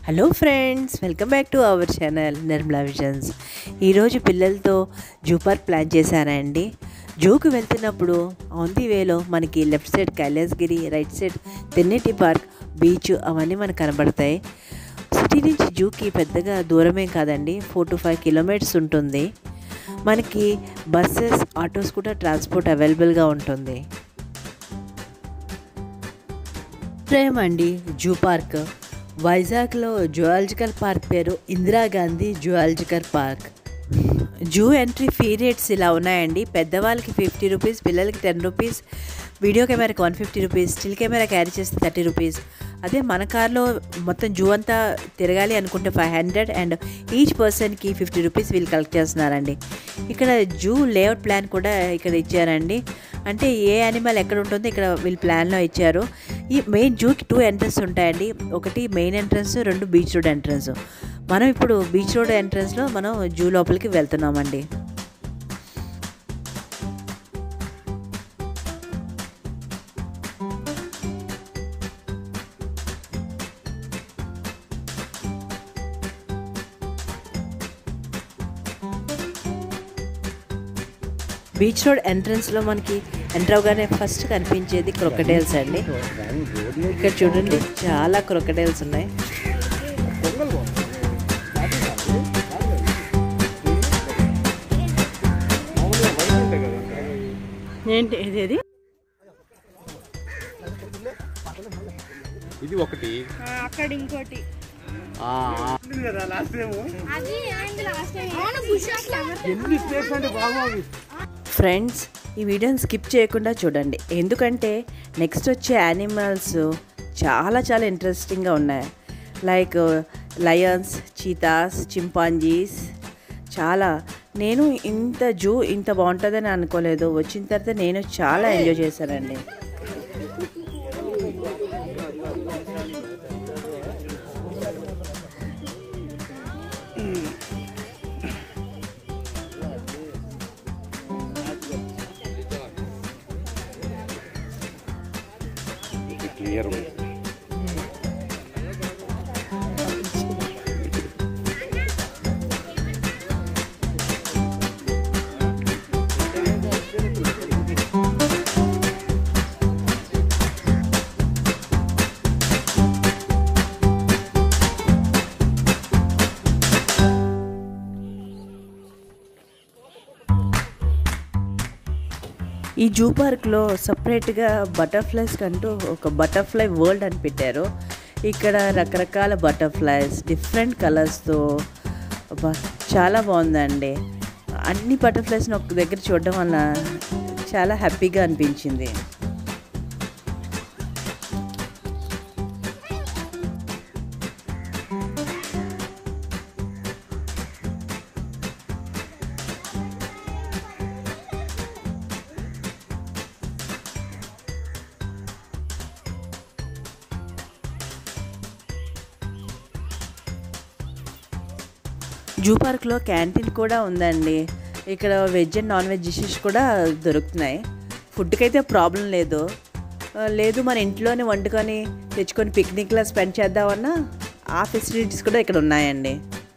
Hello friends welcome back to our channel Nirmala Visions ఈరోజు పిల్లలతో zoo park plan చేశానండి జూకి వెళ్తున్నప్పుడు ఆన్ ది వేలో మనకి left side Kailasagiri right side Tenneti park beach అవన్నీ మనకు కనబడతాయి సిటీ నుంచి జూకి పెద్దగా దూరమేం కాదండి ఫోర్ టు ఫైవ్ కిలోమీటర్స్ ఉంటుంది మనకి బస్సెస్ ఆటోస్ కూడా ట్రాన్స్పోర్ట్ అవైలబుల్గా ఉంటుంది ప్రేమ్ అండి జూ పార్క్ వైజాగ్లో జువాలజికల్ పార్క్ పేరు Indira Gandhi zoological park zoo entry fee rates ఇలా ఉన్నాయండి పెద్దవాళ్ళకి ఫిఫ్టీ రూపీస్ పిల్లలకి టెన్ రూపీస్ వీడియో కెమెరాకి one fifty rupees still camera carry చేస్తే థర్టీ రూపీస్ అదే మన కార్లో మొత్తం జూ అంతా తిరగాలి అనుకుంటే ఫైవ్ హండ్రెడ్ అండ్ ఈచ్ పర్సన్కి ఫిఫ్టీ రూపీస్ వీళ్ళు కలెక్ట్ చేస్తున్నారండి ఇక్కడ జూ లేఅవుట్ ప్లాన్ కూడా ఇక్కడ ఇచ్చారండి అంటే ఏ యానిమల్ ఎక్కడ ఉంటుందో ఇక్కడ వీళ్ళు ప్లాన్లో ఇచ్చారు ఈ మెయిన్ జూకి టూ ఎంట్రన్స్ ఉంటాయండి ఒకటి మెయిన్ ఎంట్రన్స్ రెండు బీచ్ రోడ్ ఎంట్రన్స్ మనం ఇప్పుడు బీచ్ రోడ్ ఎంట్రన్స్లో మనం జూ లోపలికి వెళ్తున్నామండి బీచ్ రోడ్ ఎంట్రన్స్లో మనకి ఎంటర్ అవగానే ఫస్ట్ కనిపించేది క్రొకడైల్స్ అండి ఇక్కడ చూడండి చాలా క్రొకడైల్స్ ఉన్నాయి ఏంటి ఇది ఇది ఒకటి అక్కడ ఇంకోటి ఆ, ఆ. అది ఏంది లాస్ట్ టైం అవును బుష్ ఎన్ని స్టేట్స్ అంటే బాగుంది ఫ్రెండ్స్ ఈ వీడియోని స్కిప్ చేయకుండా చూడండి ఎందుకంటే నెక్స్ట్ వచ్చే యానిమల్స్ చాలా చాలా ఇంట్రెస్టింగ్గా ఉన్నాయి లైక్ లయన్స్ చీతాస్ చింపాంజీస్ చాలా నేను ఇంత జూ ఇంత బాగుంటుందని అనుకోలేదు వచ్చిన తర్వాత నేను చాలా ఎంజాయ్ చేశానండి క్లియర్ ఈ జూ పార్క్లో సపరేట్గా బటర్ఫ్లైస్ కంటూ ఒక బటర్ఫ్లై వరల్డ్ అని పెట్టారు ఇక్కడ రకరకాల బటర్ఫ్లైస్ డిఫరెంట్ కలర్స్తో చాలా బాగుందండి అన్ని బటర్ఫ్లైస్ని ఒక దగ్గర చూడడం వల్ల చాలా హ్యాపీగా అనిపించింది జూ పార్క్లో క్యాంటీన్ కూడా ఉందండి ఇక్కడ veg and non veg dishes కూడా దొరుకుతున్నాయి ఫుడ్కి అయితే ప్రాబ్లం లేదు ఆ, లేదు మన ఇంట్లోనే వండుకొని తెచ్చుకొని పిక్నిక్లా స్పెండ్ చేద్దామన్నా ఆ ఫెసిలిటీస్ కూడా ఇక్కడ ఉన్నాయండి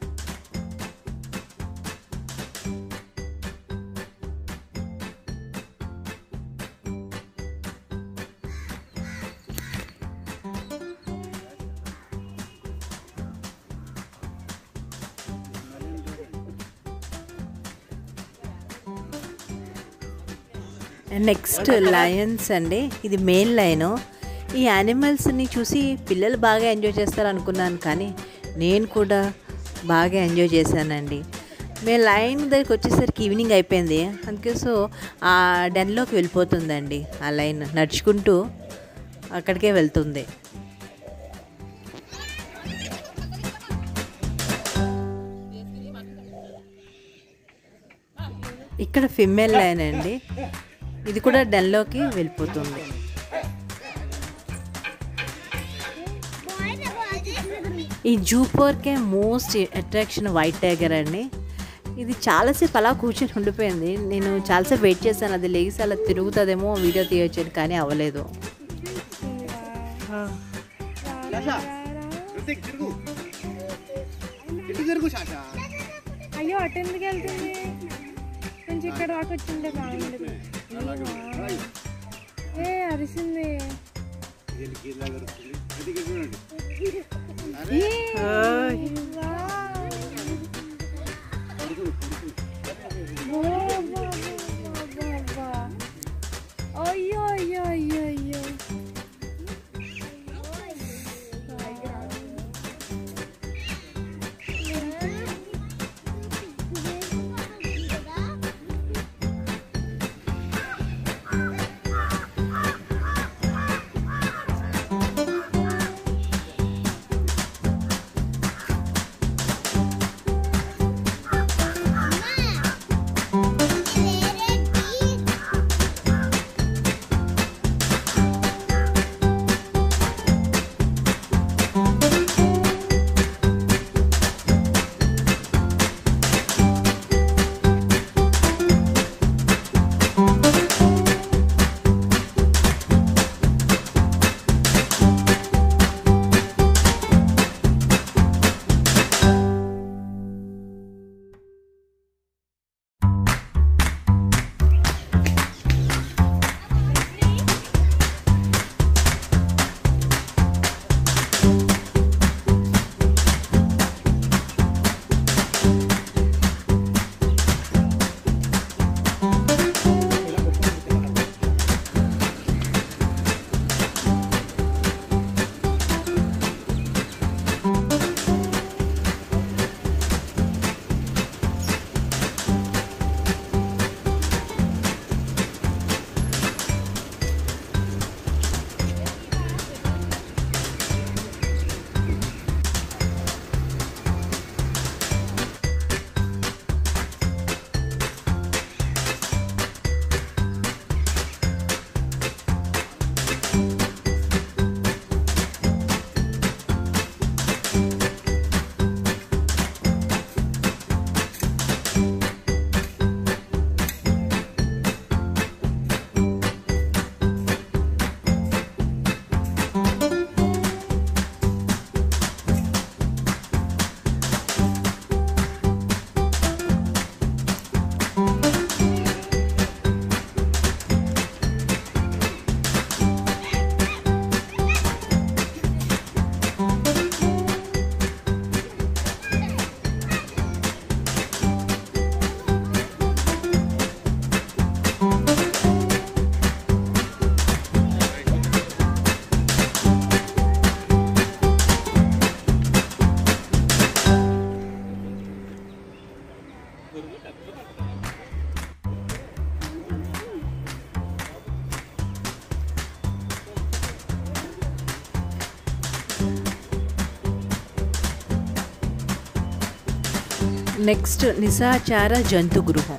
నెక్స్ట్ లయన్స్ అండి ఇది మెయిన్ లైన్ ఈ యానిమల్స్ని చూసి పిల్లలు బాగా ఎంజాయ్ చేస్తారు అనుకున్నాను కానీ నేను కూడా బాగా ఎంజాయ్ చేశానండి మేము లైన్ దగ్గరికి వచ్చేసరికి ఈవినింగ్ అయిపోయింది అందుకే సో ఆ డెన్లోకి వెళ్ళిపోతుందండి ఆ లైన్ నడుచుకుంటూ అక్కడికే వెళ్తుంది ఇక్కడ ఫిమేల్ లైన్ అండి ఇది కూడా డెన్లోకి వెళ్ళిపోతుంది ఈ జూ పార్కే మోస్ట్ అట్రాక్షన్ వైట్ టైగర్ అండి ఇది చాలాసేపు అలా కూర్చొని ఉండిపోయింది నేను చాలాసేపు వెయిట్ చేశాను అది లేచి అలా తిరుగుతుందేమో వీడియో తీయొచ్చని కానీ అవ్వలేదు తిరుగు ఇటు తిరుగు శాష అయ్యో అటు ఎందుకు వెళ్తుంది కొంచెం ఇక్కడ దాకా వచ్చింటే బాగుండదు ఏ అరిసింది దీనికి ఇలా దొరుకుతుంది ఇది ఇక్కడ చూడండి ఏ, ఓయ్. వావ్. పడుకుని, పడుకుని. ఓ, అబ్బా, అబ్బా, అబ్బా, అబ్బా. అయ్యో అయ్యో అయ్యో అయ్యో నెక్స్ట్ నిశాచార జంతు గృహం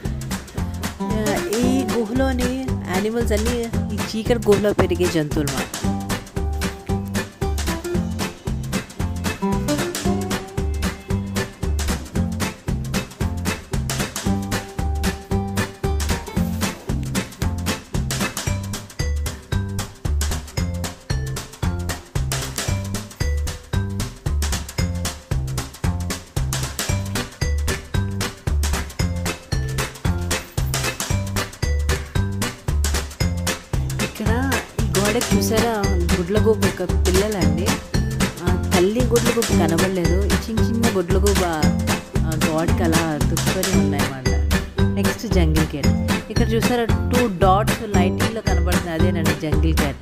ఆ, ఈ గుహలోని యానిమల్స్ అన్నీ ఈ చీకటి గుహలో పెరిగే జంతువులు మాట ఇక్కడ ఈ గోడకి చూసారా గుడ్లగూబ యొక్క పిల్లలండి ఆ, తల్లి గుడ్లగూబ కనబడలేదు ఈ చిన్న చిన్న గుడ్లగూబ ఆ గోడకి అలా తుక్కుని ఉన్నాయన్నమాట నెక్స్ట్ జంగిల్ క్యాట్ ఇక్కడ చూసారా టూ డాట్స్ లైటింగ్లో కనబడుతుంది అదేనండి జంగిల్ క్యాట్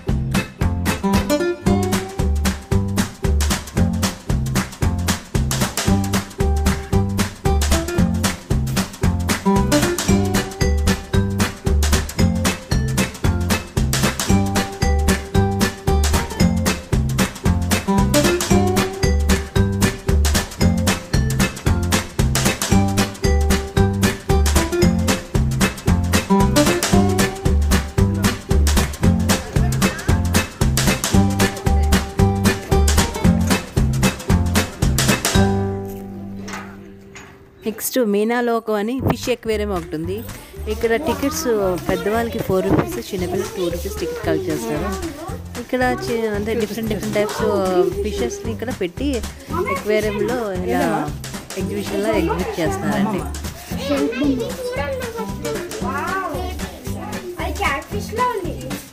నెక్స్ట్ మీనాలోకం అని ఫిష్ ఎక్వేరియం ఒకటి ఉంది ఇక్కడ టికెట్స్ పెద్దవాళ్ళకి ఫోర్ రూపీస్ చిన్నపిల్లలకి టూ రూపీస్ టికెట్ కలెక్ట్ చేస్తారు ఇక్కడ చి- అంటే డిఫరెంట్ డిఫరెంట్ టైప్స్ ఫిషెస్ని ఇక్కడ పెట్టి ఎక్వేరియంలో ఇలా ఎగ్జిబిషన్లో ఎగ్జిబిట్ చేస్తున్నారండి అది క్యాట్ ఫిష్ లో ఉంది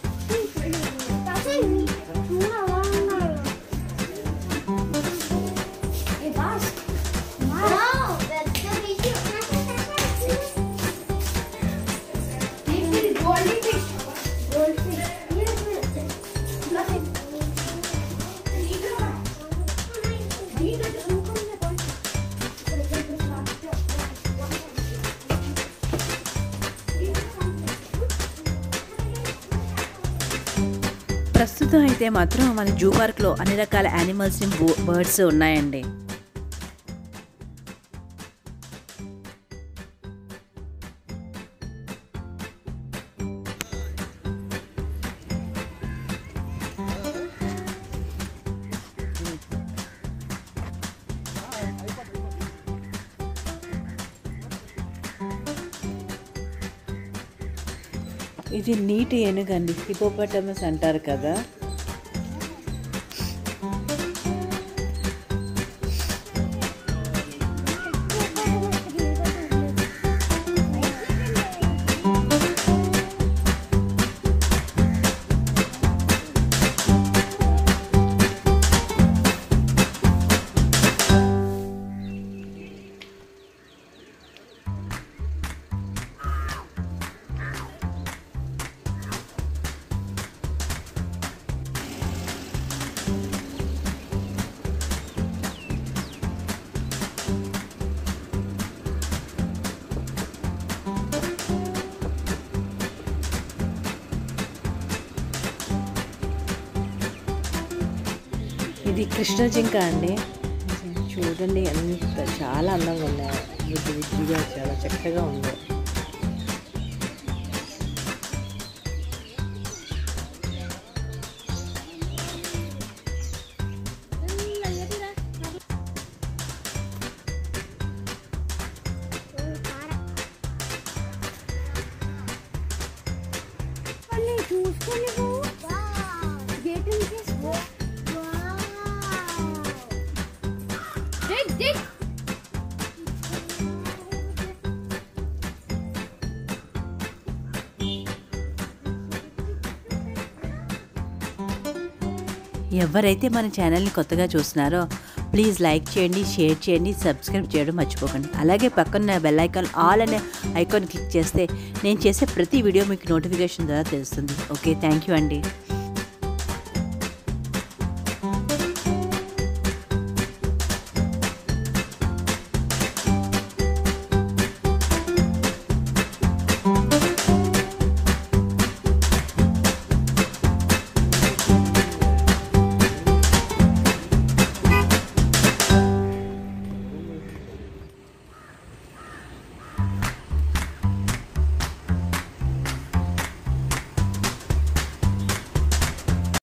ప్రస్తుతం అయితే మాత్రం మన జూ పార్క్లో అన్ని రకాల యానిమల్స్ బర్డ్స్ ఉన్నాయండి ఇది నీటి ఏనుగండి హిపోపటమస్ అంటారు కదా ఇది కృష్ణ జింక అండి చూడండి ఎంత చాలా అందంగా ఉన్నాయి బుద్ధి బుద్ధిగా చాలా చక్కగా ఉంది చూసుకొని గేట్ దిగ్ దిగ్ ఎవరైతే మన ఛానల్ని కొత్తగా చూస్తున్నారో ప్లీజ్ లైక్ చేయండి షేర్ చేయండి సబ్స్క్రైబ్ చేయడం మర్చిపోకండి అలాగే పక్కన బెల్ ఐకాన్ ఆల్ అనే ఐకాన్ క్లిక్ చేస్తే నేను చేసే ప్రతి వీడియో మీకు నోటిఫికేషన్ ద్వారా తెలుస్తుంది ఓకే థ్యాంక్ యూ అండి